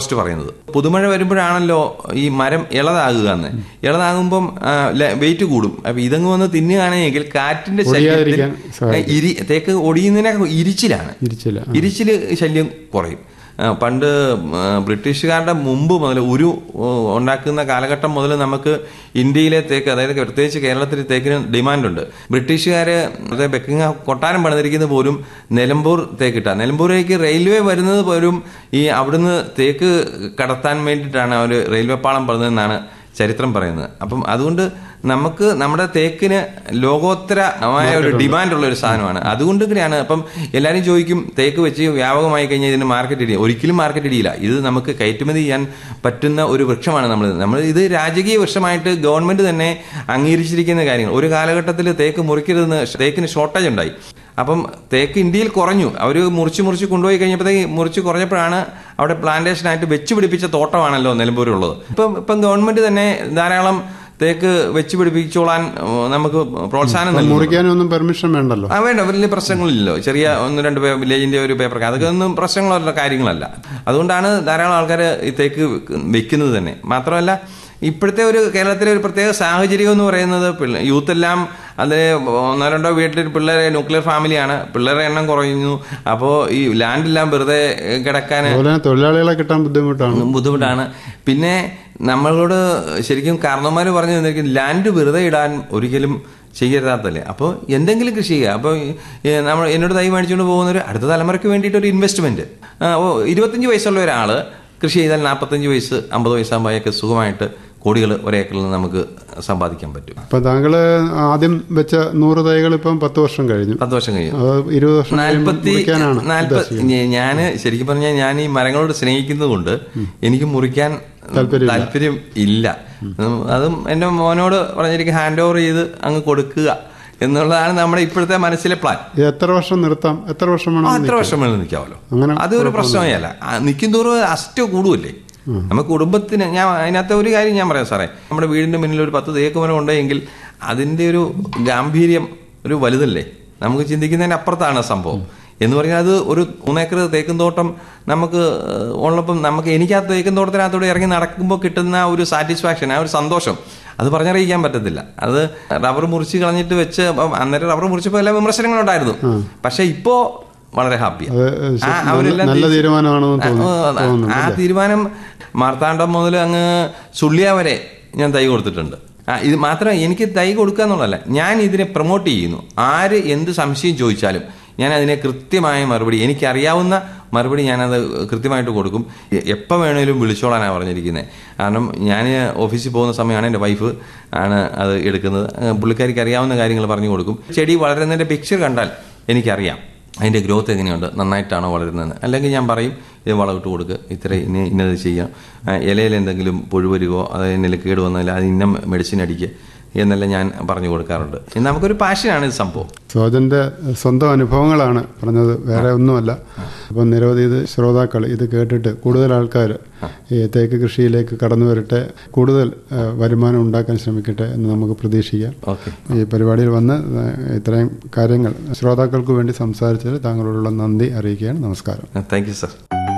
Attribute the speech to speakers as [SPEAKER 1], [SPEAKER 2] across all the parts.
[SPEAKER 1] Forest പറയുന്നത് പുതുമഴ വരുമ്പോഴാണല്ലോ ഈ മരം ഇളതാകുക എന്ന് ഇളതാകുമ്പം വെയിറ്റ് കൂടും അപ്പൊ ഇതങ്ങ് വന്ന് തിന്നുകയാണെങ്കിൽ കാറ്റിന്റെ ശല്യത്തിൽ
[SPEAKER 2] ഒടിയാതിരിക്കാൻ സഹായിക്കും.
[SPEAKER 1] ഇരി തേക്ക് ഒടിയുന്നതിനൊക്കെ ഇരിച്ചിലാണ്
[SPEAKER 2] ഇരിച്ചില്ല
[SPEAKER 1] ഇരിച്ചില് ശല്യം കുറയും ആ, പണ്ട് ആ, ബ്രിട്ടീഷുകാരുടെ മുമ്പ് മുതൽ ഒരു ഓ, ഉണ്ടാക്കുന്ന കാലഘട്ടം മുതൽ നമുക്ക് ഇന്ത്യയിലെ തേക്ക് അതായത് പ്രത്യേകിച്ച് കേരളത്തിൽ തേക്കിന് ഡിമാൻഡുണ്ട് ബ്രിട്ടീഷുകാര് ബെക്കിംഗ് കൊട്ടാരം പണിതിരിക്കുന്നത് പോലും നിലമ്പൂർ തേക്കിട്ട നിലമ്പൂരേക്ക് റെയിൽവേ വരുന്നത് പോലും ഈ അവിടുന്ന് തേക്ക് കടത്താൻ വേണ്ടിയിട്ടാണ് അവർ റെയിൽവേ പാളം പണിതെന്നാണ് ചരിത്രം പറയുന്നത് അപ്പം അതുകൊണ്ട് നമുക്ക് നമ്മുടെ തേക്കിന് ലോകോത്തരമായ ഒരു ഡിമാൻഡ് ഉള്ള ഒരു സാധനമാണ് അതുകൊണ്ട് കൂടിയാണ് അപ്പം എല്ലാവരും ചോദിക്കും തേക്ക് വെച്ച് വ്യാപകമായി കഴിഞ്ഞാൽ ഇതിന് മാർക്കറ്റ് ഇടിയ ഒരിക്കലും മാർക്കറ്റ് ഇടിയില്ല ഇത് നമുക്ക് കയറ്റുമതി ചെയ്യാൻ പറ്റുന്ന ഒരു വൃക്ഷമാണ് നമ്മൾ നമ്മൾ ഇത് രാജകീയ വൃക്ഷമായിട്ട് ഗവൺമെന്റ് തന്നെ അംഗീകരിച്ചിരിക്കുന്ന കാര്യങ്ങൾ ഒരു കാലഘട്ടത്തിൽ തേക്ക് മുറിക്കരുതെന്ന് തേക്കിന് ഷോർട്ടേജ് ഉണ്ടായി അപ്പം തേക്ക് ഇന്ത്യയിൽ കുറഞ്ഞു അവർ മുറിച്ച് മുറിച്ച് കൊണ്ടുപോയി കഴിഞ്ഞപ്പോഴത്തേക്ക് മുറിച്ച് കുറഞ്ഞപ്പോഴാണ് അവിടെ പ്ലാന്റേഷനായിട്ട് വെച്ച് പിടിപ്പിച്ച തോട്ടമാണല്ലോ നിലമ്പൂരുള്ളത് ഇപ്പം ഇപ്പം ഗവൺമെന്റ് തന്നെ ധാരാളം തേക്ക് വെച്ച് പിടിപ്പിച്ചോളാൻ ഉം, നമുക്ക് പ്രോത്സാഹനം നൽകുന്നു
[SPEAKER 2] മുറിക്കാനൊന്നും പെർമിഷൻ വേണ്ടല്ലോ
[SPEAKER 1] ആ വേണ്ട വലിയ പ്രശ്നങ്ങളില്ലല്ലോ ചെറിയ ഒന്ന് രണ്ട് പേ- വില്ലേജിന്റെ ഒരു പേപ്പർ അതൊക്കെ ഒന്നും പ്രശ്നങ്ങളുള്ള കാര്യങ്ങളല്ല അതുകൊണ്ടാണ് ധാരാളം ആൾക്കാർ ഈ തേക്ക് വെക്കുന്നത് തന്നെ മാത്രമല്ല ഇപ്പോഴത്തെ ഒരു കേരളത്തിലെ ഒരു പ്രത്യേക സാഹചര്യം എന്ന് പറയുന്നത് പിള്ള- യൂത്ത് എല്ലാം അത് ഒന്നോ രണ്ടോ വീട്ടിൽ പിള്ളേരെ ന്യൂക്ലിയർ ഫാമിലിയാണ് പിള്ളേരുടെ എണ്ണം കുറയുന്നു അപ്പോൾ ഈ ലാൻഡെല്ലാം വെറുതെ കിടക്കാൻ
[SPEAKER 2] അതുപോലെ തന്നെ തൊഴിലാളികളെ കിട്ടാൻ ബുദ്ധിമുട്ടാണ്
[SPEAKER 1] ബുദ്ധിമുട്ടാണ് പിന്നെ നമ്മളോട് ശരിക്കും കാരണവന്മാർ പറഞ്ഞു തന്നിരിക്കും ലാൻഡ് വെറുതെ ഇടാൻ ഒരിക്കലും ചെയ്യരുതാത്തല്ലേ അപ്പോൾ എന്തെങ്കിലും കൃഷി ചെയ്യുക അപ്പോൾ നമ്മൾ എന്നോട് തൈ മേടിച്ചുകൊണ്ട് പോകുന്നൊരു അടുത്ത തലമുറയ്ക്ക് വേണ്ടിയിട്ട് ഒരു ഇൻവെസ്റ്റ്മെന്റ് ഇരുപത്തഞ്ച് വയസ്സുള്ള ഒരാൾ കൃഷി ചെയ്താൽ നാൽപ്പത്തഞ്ച് വയസ്സ് അമ്പത് വയസ്സാകുമ്പോഴൊക്കെ സുഖമായിട്ട് കോടികൾ ഒരേക്കറിൽ നിന്ന് നമുക്ക് സമ്പാദിക്കാൻ പറ്റും
[SPEAKER 2] അപ്പൊ താങ്കള് ആദ്യം വെച്ച നൂറ് തൈകൾ ഇപ്പം പത്ത് വർഷം കഴിഞ്ഞു
[SPEAKER 1] പത്ത് വർഷം കഴിയും
[SPEAKER 2] അത് ഇരുപത് വർഷം കഴിയുമ്പോൾ
[SPEAKER 1] നാൽപ്പത്തി
[SPEAKER 2] മുറിക്കാനാണ്
[SPEAKER 1] നാൽപ്പത്തി ഞാന് ശരിക്കും പറഞ്ഞാൽ ഞാൻ ഈ മരങ്ങളോട് സ്നേഹിക്കുന്നത് കൊണ്ട് എനിക്ക് മുറിക്കാൻ
[SPEAKER 2] താല്പര്യമില്ല.
[SPEAKER 1] താല്പര്യം ഇല്ല ഉം, അതും എന്റെ മോനോട് പറഞ്ഞിരിക്കും ഹാൻഡ് ഓവർ ചെയ്ത് അങ്ങ് കൊടുക്കുക എന്നുള്ളതാണ് നമ്മുടെ ഇപ്പോഴത്തെ മനസ്സിലെ പ്ലാൻ
[SPEAKER 2] ഇത് എത്ര വർഷം നിർത്താം എത്ര വർഷം വേണം
[SPEAKER 1] അത്ര വർഷം വേണം നിൽക്കാമല്ലോ
[SPEAKER 2] അങ്ങനെ
[SPEAKER 1] അതൊരു പ്രശ്നമേ അല്ല ആ, നിൽക്കും തോറും അസ്റ്റ് കൂടുമല്ലേ നമുക്ക് കുടുംബത്തിന് ഞാൻ അതിനകത്തെ ഒരു കാര്യം ഞാൻ പറയാം സാറേ നമ്മുടെ വീടിന്റെ മുന്നിൽ ഒരു പത്ത് തേക്ക് മരം ഉണ്ടെങ്കിൽ അതിന്റെ ഒരു ഗാംഭീര്യം ഒരു വലുതല്ലേ നമുക്ക് ചിന്തിക്കുന്നതിന് അപ്പുറത്താണ് സംഭവം എന്ന് പറഞ്ഞാൽ അത് ഒരു മൂന്നേക്കർ തേക്കും തോട്ടം നമുക്ക് ഏഹ്, ഉള്ളപ്പം നമുക്ക് എനിക്ക് ആ തേക്കും തോട്ടത്തിനകത്തൂടെ ഇറങ്ങി നടക്കുമ്പോൾ കിട്ടുന്ന ആ ഒരു സാറ്റിസ്ഫാക്ഷൻ ആ ഒരു സന്തോഷം അത് പറഞ്ഞറിയിക്കാൻ പറ്റത്തില്ല അത് റബ്ബർ മുറിച്ച് കളഞ്ഞിട്ട് വെച്ച് അപ്പം അന്നേരം റബ്ബർ മുറിച്ചപ്പോൾ എല്ലാ വിമർശനങ്ങളുണ്ടായിരുന്നു പക്ഷെ ഇപ്പോ വളരെ ഹാപ്പിയാണ്
[SPEAKER 2] അത്
[SPEAKER 1] ആ, അവരെല്ലാം
[SPEAKER 2] നല്ല
[SPEAKER 1] തിരിച്ച്
[SPEAKER 2] തീരുമാനമാണെന്ന്
[SPEAKER 1] ആ,
[SPEAKER 2] തോന്നുന്നു
[SPEAKER 1] ആ,
[SPEAKER 2] തോന്നുന്നു
[SPEAKER 1] ആ തീരുമാനം മാർത്താണ്ഡം മുതൽ അങ്ങ് സുള്ളിയ വരെ ഞാൻ തൈ കൊടുത്തിട്ടുണ്ട് ആ ഇത് മാത്രം എനിക്ക് തൈ കൊടുക്കുക എന്നുള്ളതല്ല ഞാൻ ഇതിനെ പ്രൊമോട്ട് ചെയ്യുന്നു ആര് എന്ത് സംശയം ചോദിച്ചാലും ഞാൻ അതിനെ കൃത്യമായ മറുപടി എനിക്കറിയാവുന്ന മറുപടി ഞാനത് കൃത്യമായിട്ട് കൊടുക്കും എ- എപ്പോൾ വേണേലും വിളിച്ചോളാനാണ് പറഞ്ഞിരിക്കുന്നത് കാരണം ഞാൻ ഓഫീസിൽ പോകുന്ന സമയമാണ് എൻ്റെ വൈഫ് ആണ് അത് എടുക്കുന്നത് ആ, പുള്ളിക്കാരിക്ക് അറിയാവുന്ന കാര്യങ്ങൾ പറഞ്ഞു കൊടുക്കും ചെടി വളരുന്നതിൻ്റെ പിക്ചർ കണ്ടാൽ എനിക്കറിയാം അതിൻ്റെ ഗ്രോത്ത് എങ്ങനെയുണ്ട് നന്നായിട്ടാണോ വളരുന്നത് അല്ലെങ്കിൽ ഞാൻ പറയും ഇത് വളമിട്ട് കൊടുക്കുക ഇത്ര ഇനി ഇന്നത് ചെയ്യാം ആ, ഇലയിൽ എന്തെങ്കിലും പുഴുവരുകയോ അതായത് കേട് വന്നാൽ അത് ഇന്ന മെഡിസിൻ അടിക്കുക എന്നെല്ലാം ഞാൻ പറഞ്ഞു കൊടുക്കാറുണ്ട് ഇത് നമുക്കൊരു പാഷനാണ് ഇത് സംഭവം
[SPEAKER 2] സോജന്റെ സ്വന്തം അനുഭവങ്ങളാണ് പറഞ്ഞത് വേറെ ഒന്നുമല്ല അപ്പം നിരവധി ഇത് ശ്രോതാക്കൾ ഇത് കേട്ടിട്ട് കൂടുതൽ ആൾക്കാർ ഈ തേക്ക് കൃഷിയിലേക്ക് കടന്നു വരട്ടെ കൂടുതൽ ആ, വരുമാനം ഉണ്ടാക്കാൻ ശ്രമിക്കട്ടെ എന്ന് നമുക്ക് പ്രതീക്ഷിക്കാം
[SPEAKER 1] ഓക്കെ
[SPEAKER 2] ഈ പരിപാടിയിൽ വന്ന് ആ, ഇത്രയും കാര്യങ്ങൾ ശ്രോതാക്കൾക്ക് വേണ്ടി സംസാരിച്ചതിൽ താങ്കളോടുള്ള നന്ദി അറിയിക്കുകയാണ് നമസ്കാരം
[SPEAKER 1] താങ്ക് യു സർ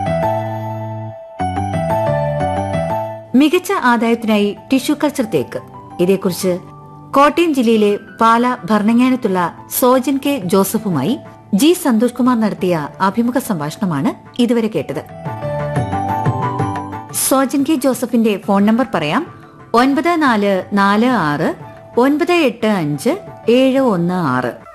[SPEAKER 3] മികച്ച ആദായത്തിനായി ടിഷ്യൂ കൾച്ചർ തേക്ക് ഇതേക്കുറിച്ച് കോട്ടയം ജില്ലയിലെ പാല ഭരണങ്ങാനത്തുള്ള സോജൻ കെ ജോസഫുമായി ജി സന്തോഷ് കുമാർ നടത്തിയ അഭിമുഖ സംഭാഷണമാണ് ഇതുവരെ കേട്ടത് സോജൻ കെ ജോസഫിന്റെ ഫോൺ നമ്പർ പറയാം ഒൻപത് നാല് നാല് ആറ് ഒൻപത് എട്ട് അഞ്ച് ഏഴ് ഒന്ന് ആറ്